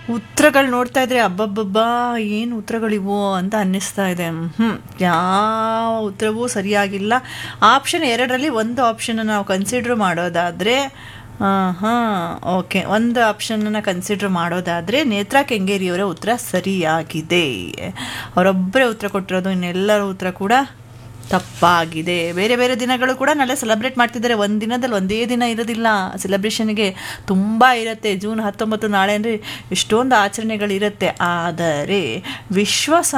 ಉತ್ತರಗಳು ನೋಡ್ತಾ ಇದ್ರೆ ಅಬ್ಬಬ್ಬಬ್ಬಾ ಏನು ಉತ್ತರಗಳಿವು ಅಂತ ಅನ್ನಿಸ್ತಾ ಇದೆ ಹ್ಞೂ ಯಾವ ಉತ್ತರವೂ ಸರಿಯಾಗಿಲ್ಲ ಆಪ್ಷನ್ ಎರಡರಲ್ಲಿ ಒಂದು ಆಪ್ಷನ್ ನಾವು ಕನ್ಸಿಡ್ರ್ ಮಾಡೋದಾದರೆ ಹಾಂ ಓಕೆ ಒಂದು ಆಪ್ಷನನ್ನು ಕನ್ಸಿಡ್ರ್ ಮಾಡೋದಾದರೆ ನೇತ್ರಾ ಕೆಂಗೇರಿಯವರ ಉತ್ತರ ಸರಿಯಾಗಿದೆ ಅವರೊಬ್ಬರೇ ಉತ್ತರ ಕೊಟ್ಟಿರೋದು ಇನ್ನೆಲ್ಲರ ಉತ್ತರ ಕೂಡ ತಪ್ಪಾಗಿದೆ ಬೇರೆ ಬೇರೆ ದಿನಗಳು ಕೂಡ ನಾಳೆ ಸೆಲೆಬ್ರೇಟ್ ಮಾಡ್ತಿದ್ದಾರೆ ಒಂದು ದಿನದಲ್ಲಿ ಒಂದೇ ದಿನ ಇರೋದಿಲ್ಲ ಸೆಲೆಬ್ರೇಷನ್ಗೆ ತುಂಬ ಇರುತ್ತೆ ಜೂನ್ ಹತ್ತೊಂಬತ್ತು ನಾಳೆ ಅಂದರೆ ಎಷ್ಟೊಂದು ಆಚರಣೆಗಳಿರುತ್ತೆ ಆದರೆ ವಿಶ್ವ